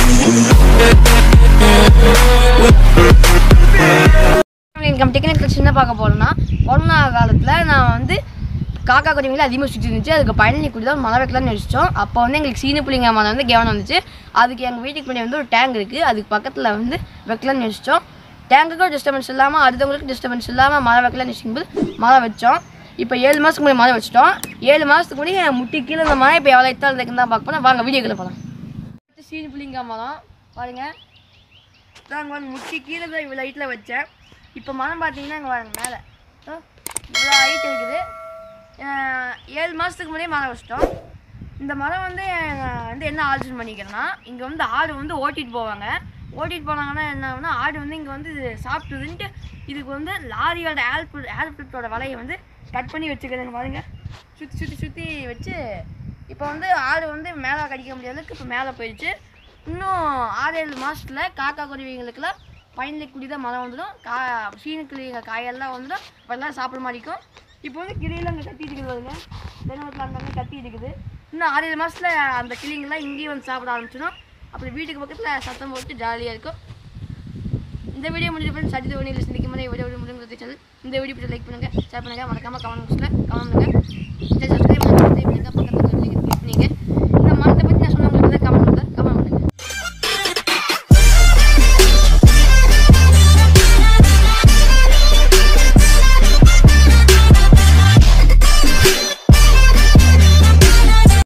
income technical சின்ன பார்க்க போகிறோம்னா கொரோனா காலத்தில் நான் வந்து காக்கா குருவிகள் அதிகமாக சுற்றி இருந்துச்சு அதுக்கு பழனி குடி தான் மழை வைக்கலாம்னு நினச்சிட்டோம் அப்போ வந்து எங்களுக்கு சீனு புள்ளிங்க மலை வந்து கவனம் வந்துச்சு அதுக்கு எங்கள் வீட்டுக்கு முன்னாடி வந்து ஒரு டேங்க் இருக்குது அதுக்கு பக்கத்தில் வந்து வைக்கலாம்னு நினச்சிட்டோம் டேங்குக்கும் டிஸ்டர்பன்ஸ் இல்லாமல் அடுத்தவங்களுக்கு டிஸ்டர்பன்ஸ் இல்லாமல் மழை வைக்கலாம்னு நினச்சிக்கும்போது மழை வச்சோம் இப்போ ஏழு மாதத்துக்கு முன்னாடி மழை வச்சிட்டோம் ஏழு மாதத்துக்கு முன்னாடி முட்டி கீழே இந்த மழை இப்போ எவ்வளோ எத்தால் இருக்குன்னு தான் பார்க்க போனால் வாங்க வீடியோக்குள்ள போகலாம் சீனு புள்ளிங்க மரம் பாருங்கள் நாங்கள் வந்து முட்டி கீழே தான் இவ்வளோ ஹைட்டில் வச்சேன் இப்போ மரம் பார்த்தீங்கன்னா இங்கே வாங்க மேலே இவ்வளோ ஹைட் இருக்குது அஹ் ஏழு மாதத்துக்கு முன்னாடியே மரம் வச்சிட்டோம் இந்த மரம் வந்து நான் வந்து என்ன ஆலோசனை பண்ணிக்கிறேன்னா இங்கே வந்து ஆடு வந்து ஓட்டிகிட்டு போவாங்க ஓட்டிகிட்டு போனாங்கன்னா என்ன ஆகும்னா ஆடு வந்து இங்கே வந்து இது சாப்பிட்டுதுன்ட்டு இதுக்கு வந்து லாரியோட ஏர்பிட் ஏர்பிட்டோட வலையை வந்து கட் பண்ணி வச்சுக்கிறதுங்க பாருங்க சுற்றி சுற்றி சுற்றி வச்சு இப்போ வந்து ஆடு வந்து மேலே கடிக்க முடியாததுக்கு இப்போ மேலே போயிடுச்சு இன்னும் ஆறு ஏழு மாதத்துல காக்கா குருவிங்களுக்கெல்லாம் பயனிலை குடி தான் மரம் வந்துடும் கா சீனு கிளிங்க காயெல்லாம் வந்துடும் எல்லாம் சாப்பிட மாதிரிக்கும் இப்போ வந்து கிளியெல்லாம் அங்கே கத்திட்டு இருக்குது பாருங்க தென்னமரத்தில் அங்கங்கே கத்தி இருக்குது இன்னும் ஆறு ஏழு மாதத்துல அந்த கிளிங்கெல்லாம் இங்கேயும் வந்து சாப்பிட ஆரம்பிச்சிடும் அப்புறம் வீட்டுக்கு பக்கத்தில் சத்தம் போட்டு ஜாலியாக இருக்கும் இந்த வீடியோ முடிஞ்ச ஃப்ரெண்ட்ஸ் அடுத்த வீடியோ சந்திக்கும் போது வீடியோ முடிஞ்சு சேனல் இந்த வீடியோ லைக் பண்ணுங்கள் ஷேர் பண்ணுங்கள் மறக்காமல் கமெண்ட் பாக்ஸில் கமெண்ட் பண்ணுங்கள் சப்ஸ்கிரைப் பண்ணுங்கள்